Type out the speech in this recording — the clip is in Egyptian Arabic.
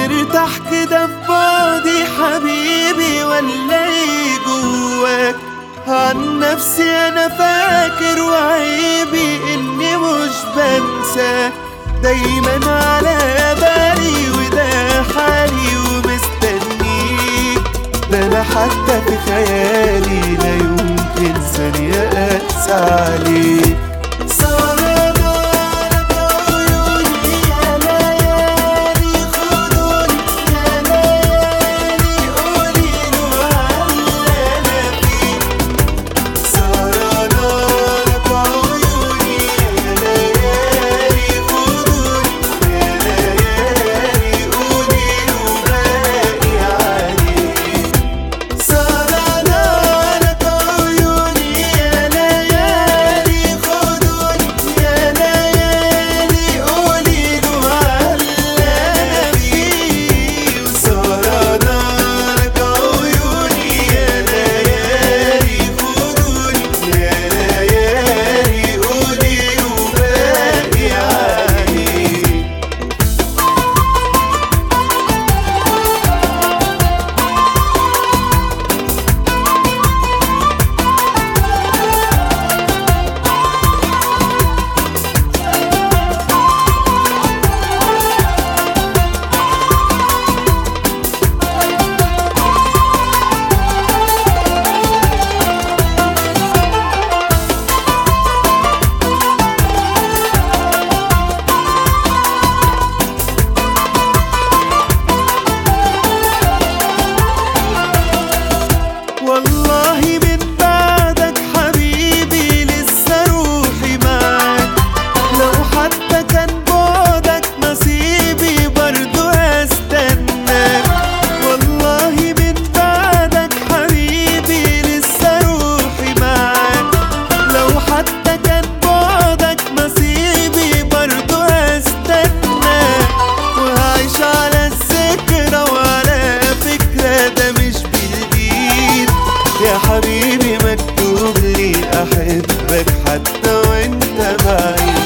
مرتاح كده في بعضي حبيبي ولا ايه جواك عن نفسي انا فاكر وعيبي اني مش بنساك دايما على بالي وده حالي ومستنيك ده انا حتى في خيالي لا يمكن ثانية اقسى عليك سهرانك عيوني يا ليالي خدوني يا ليالي قوليله على انا فيه سهرانك عيوني يا ليالي خدوني يا ليالي قوليله باقي عليك سهرانك عيوني يا ليالي خدوني يا ليالي قوليله على انا فيه سهرانك عيوني يا ليالي خدوني يا ليالي قوليله باقي عليك والله من بعدك حبيبي لسه روحي معاك لو حتى كان بعدك نصيبي برضو هستناك والله من بعدك حبيبي لسه روحي معاك لو حتى كان بعدك نصيبي برضو هستناك وهعيش على الذكرى وعلى فكرة ده مش بالإيد يا حبيبي مكتوب لي أحبك حتى وانت بعيد